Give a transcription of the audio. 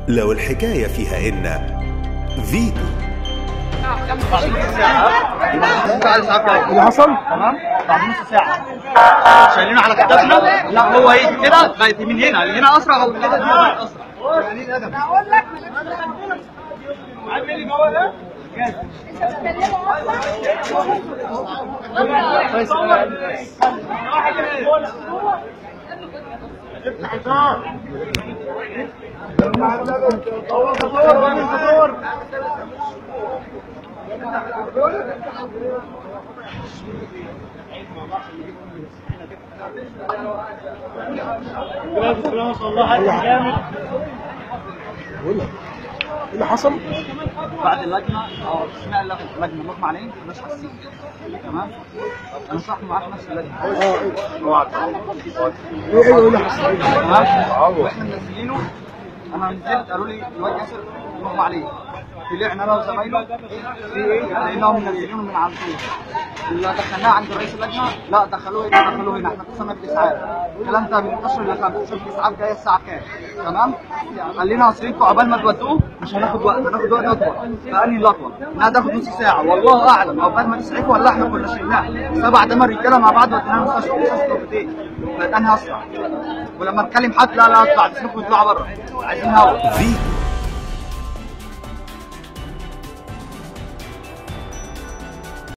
لو الحكاية فيها إن فيتو اللي حصل؟ تمام بعد نص ساعة شايلينه على كتافنا لا هو يجي كده بقت من هنا هنا أسرع أو كده دي بقت أسرع بقول لك ايه اللي حصل؟ بعد اللجنة اه سمع اللجنة مغمى عليه مش حاسين تمام أنا صاحبي معاه في نفس اللجنة اه ايه ايه ايه اللي حصل؟ إيه؟ تمام واحنا منزلينه انا نزلت قالوا لي الواد ياسر مغمى عليه طلعنا انا وزمايله في ايه لقيناهم منزلينه من على الطول اللي دخلناه عند رئيس اللجنه لا دخلوه هنا دخلوه هنا احنا اتصلنا بالاسعاف الكلام ده من 12 ل 5 شوف الاسعاف جايه الساعه كام تمام قال لنا اصل انتوا عقبال ما تودوه مش هناخد وقت هناخد وقت اطول فاني الاطول انها تاخد نص ساعه والله اعلم عقبال ما نسعفه ولا احنا كنا شلناه سبع دمر رجاله مع بعض وديناها المستشفى مستشفى توفتين بقت انهي اسرع ولما نكلم حد لا لا اطلع تسلكوا اطلعوا بره عايزين هوا فيتو